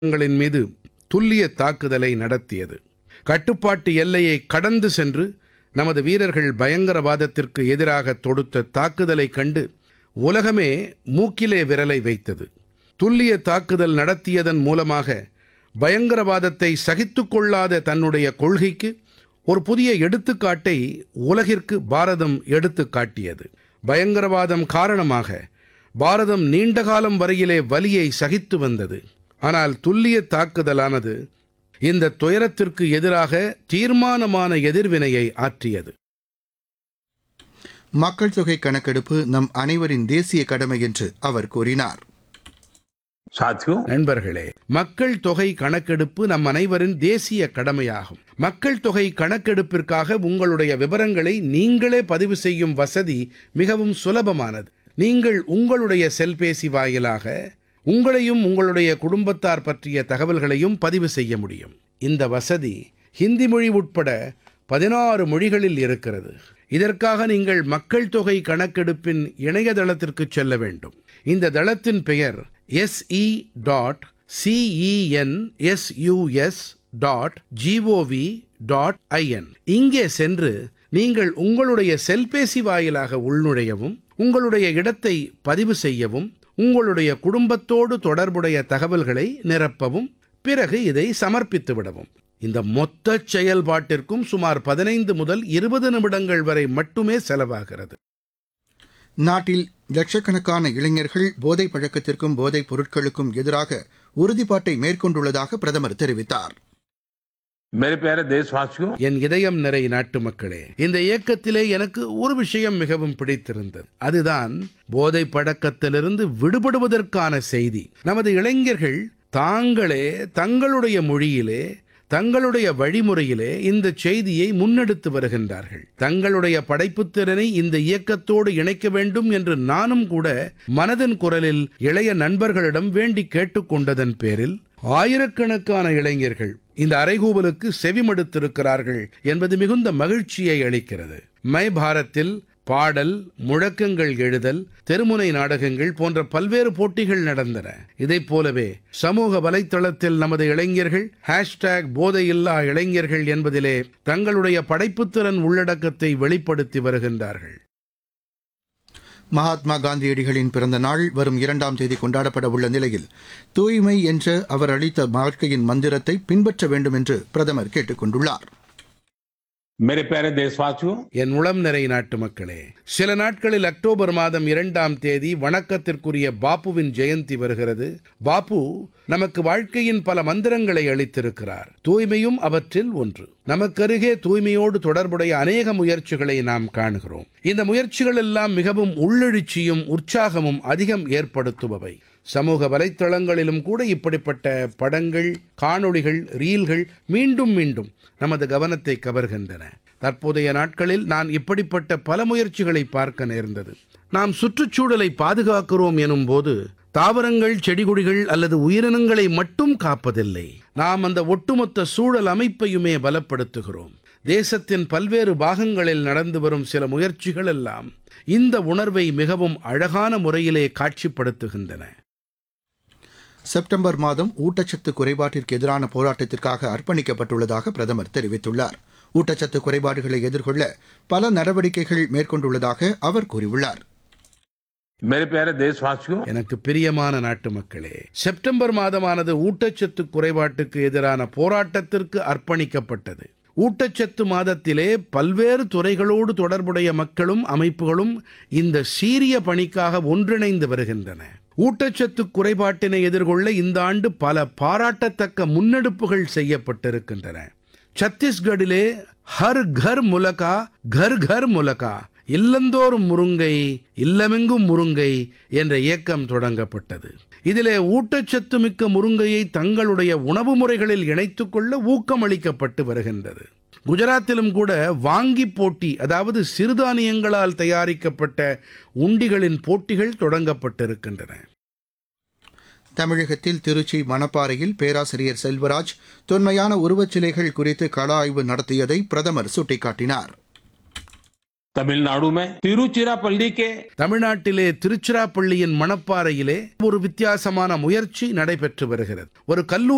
ங்களின் மீது துல்லிய தாக்குதலை நடத்தியது கட்டுப்பாட்டு எல்லையை கடந்து சென்று நமது வீரர்கள் பயங்கரவாதத்திற்கு எதிராக தொடுத்த தாக்குதலைக் கண்டு உலகமே மூக்கிலே விரலை வைத்தது துல்லிய தாக்குதல் நடத்தியதன் மூலமாக பயங்கரவாதத்தை சகித்துக் கொள்ளாத தன்னுடைய கொள்கைக்கு ஒரு புதிய எடுத்துக்காட்டை உலகிற்கு பாரதம் எடுத்துக் காட்டியது பயங்கரவாதம் காரணமாக பாரதம் நீண்ட காலம் வரையிலே வலியை சகித்து வந்தது ஆனால் துல்லிய தாக்குதலானது இந்த துயரத்திற்கு எதிராக தீர்மானமான எதிர்வினையை ஆற்றியது மக்கள் தொகை கணக்கெடுப்பு நம் அனைவரின் தேசிய கடமை என்று அவர் கூறினார் साथियों நண்பர்களே மக்கள் தொகை கணக்கெடுப்பு நம் அனைவரின் தேசிய கடமையாகும் மக்கள் தொகை கணக்கெடுப்பிற்காக உங்களுடைய விவரங்களை நீங்களே பதிவு செய்யும் வசதி மிகவும் சுலபமானது நீங்கள் உங்களுடைய செல்பேசி வாயிலாக உங்களையும் உங்களுடைய குடும்பத்தார் பற்றிய தகவல்களையும் பதிவு செய்ய முடியும் இந்த வசதி ஹிந்தி மொழி உட்பட பதினாறு மொழிகளில் இருக்கிறது இதற்காக நீங்கள் மக்கள் தொகை கணக்கெடுப்பின் இணையதளத்திற்கு செல்ல வேண்டும் இந்த தளத்தின் பெயர் SE dot CENSUS dot GOV dot IN இங்கே சென்று நீங்கள் உங்களுடைய செல்பேசி வாயிலாக உள்நுழையவும் உங்களுடைய இடத்தை பதிவு செய்யவும் உங்களுடைய குடும்பத்தோடு தொடர்புடைய தகவல்களை நிரப்பவும் பிறகு இதை சமர்ப்பித்து விடவும் இந்த மொத்த செயல்பாட்டிற்கும் சுமார் பதினைந்து முதல் இருபது நிமிடங்கள் வரை மட்டுமே செலவாகிறது நாட்டில் லட்சக்கணக்கான இளைஞர்கள் போதைப் பழக்கத்திற்கும் போதைப் பொருட்களுக்கும் எதிராக உறுதிப்பாட்டை மேற்கொண்டுள்ளதாக பிரதமர் தெரிவித்தார் मेरे प्यारे देशवासियों என் இதயம் நிறை நாட்டு மக்களே இந்த இயக்கத்திலே எனக்கு ஒரு விஷயம் மிகவும் பிடித்திருந்தது அதுதான் போதை பழக்கத்திலிருந்து விடுபடுவதற்கான செய்தி நமது இளைஞர்கள் தாங்களே தங்களுடைய மொழியிலே தங்களுடைய வழிமுறையிலே இந்த செய்தியை முன்னெடுத்து வருகின்றார்கள் தங்களுடைய படைப்புத் திறனை இந்த இயக்கத்தோடு இணைக்க வேண்டும் என்று நானும் கூட மனதின் குரலில் இளைய நண்பர்களிடம் வேண்டி கேட்டுக்கொண்டதன் பேரில் ஆயிரக்கணக்கான இளைஞர்கள் இந்த அறைகூவலுக்கு செவிமடுத்திருக்கிறார்கள் என்பது மிகுந்த மகிழ்ச்சியை அளிக்கிறது மை பாரத்தில் பாடல் முழக்கங்கள் எழுதல் தெருமுனை நாடகங்கள் போன்ற பல்வேறு போட்டிகள் நடந்தன இதைப் போலவே சமூக வலைத்தளத்தில் நமது இளைஞர்கள் ஹேஷ்டேக் போதையில்லா இளைஞர்கள் என்பதிலே தங்களுடைய படைப்புத்திறன் உள்ளடக்கத்தை வெளிப்படுத்தி வருகின்றார்கள் மகாத்மா காந்தியடிகளின் பிறந்த நாள் வரும் இரண்டாம் தேதி கொண்டாடப்பட உள்ள நிலையில் தூய்மை என்ற அவர் அளித்த வாழ்க்கையின் மந்திரத்தை பின்பற்ற வேண்டும் என்று பிரதமர் கேட்டுக் கொண்டுள்ளார் मेरे प्यारे देशवासियों என் உளம் நிறை நாட்டு மக்களே சில நாட்களில் அக்டோபர் மாதம் இரண்டாம் தேதி வணக்கத்திற்குரிய பாப்புவின் ஜெயந்தி வருகிறது பாப்பு நமக்கு வாழ்க்கையின் பல மந்திரங்களை அளித்திருக்கிறார் தூய்மையும் அவற்றில் ஒன்று நமக்கருகே தூய்மையோடு தொடர்புடைய அநேக முயற்சிகளை நாம் காணுகிறோம் இந்த முயற்சிகள் எல்லாம் மிகவும் உள்ளெழுச்சியும் உற்சாகமும் அதிகம் ஏற்படுத்துபவை சமூக வலைத்தளங்களிலும் கூட இப்படிப்பட்ட படங்கள் காணொளிகள் ரீல்கள் மீண்டும் மீண்டும் நமது கவனத்தை கவர்கின்றன தற்போதைய நாட்களில் நான் இப்படிப்பட்ட பல முயற்சிகளை பார்க்க நேர்ந்தது நாம் சுற்றுச்சூழலை பாதுகாக்கிறோம் எனும் போது தாவரங்கள் செடிகொடிகள் அல்லது உயிரினங்களை மட்டும் காப்பதில்லை நாம் அந்த ஒட்டுமொத்த சூழல் அமைப்பையுமே பலப்படுத்துகிறோம் தேசத்தின் பல்வேறு பாகங்களில் நடந்து வரும் சில முயற்சிகள் எல்லாம் இந்த உணர்வை மிகவும் அழகான முறையிலே காட்சிப்படுத்துகின்றன செப்டம்பர் மாதம் ஊட்டச்சத்து குறைபாட்டிற்கு எதிரான போராட்டத்திற்காக அர்ப்பணிக்கப்பட்டுள்ளதாக பிரதமர் தெரிவித்துள்ளார் ஊட்டச்சத்து குறைபாடுகளை எதிர்கொள்ள பல நடவடிக்கைகள் மேற்கொண்டுள்ளதாக அவர் கூறியுள்ளார் मेरे प्यारे देशवासियों எனக்கு பிரியமான நாட்டு மக்களே செப்டம்பர் மாதமானது ஊட்டச்சத்து குறைபாட்டுக்கு எதிரான போராட்டத்திற்கு அர்ப்பணிக்கப்பட்டது ஊட்டச்சத்து மாதத்திலே பல்வேறு துறைகளோடு தொடர்புடைய மக்களும் அமைப்புகளும் இந்த சீரிய பணிக்காக ஒன்றிணைந்து வருகின்றன ஊட்டச்சத்து குறைபாட்டினை எதிர்கொள்ள இந்த ஆண்டு பல பாராட்டத்தக்க முன்னெடுப்புகள் செய்யப்பட்டிருக்கின்றன சத்தீஸ்கடிலே ஹர் கர் முலகா கர் கர் முலகா இல்லந்தோறும் முருங்கை இல்லமெங்கும் முருங்கை என்ற இயக்கம் தொடங்கப்பட்டது இதிலே ஊட்டச்சத்து மிக்க முருங்கையை தங்களுடைய உணவு முறைகளில் இணைத்துக் கொள்ள ஊக்கமளிக்கப்பட்டு வருகின்றது குஜராத்திலும் கூட வாங்கி போட்டி அதாவது சிறுதானியங்களால் தயாரிக்கப்பட்ட உண்டிகளின் போட்டிகள் தொடங்கப்பட்டிருக்கின்றன தமிழகத்தில் திருச்சி மணப்பாறையில் பேராசிரியர் செல்வராஜ் தொன்மையான உருவச்சிலைகள் குறித்து கள ஆய்வு நடத்தியதை பிரதமர் சுட்டிக்காட்டினார் तमिलनाडु में तिरुचिरापल्ली के தமிழ்நாட்டிலே திருச்சிராப்பள்ளியின் மணப்பாறையிலே ஒரு வித்தியாசமான முயற்சி நடைபெற்று வருகிறது ஒரு கல்லூரி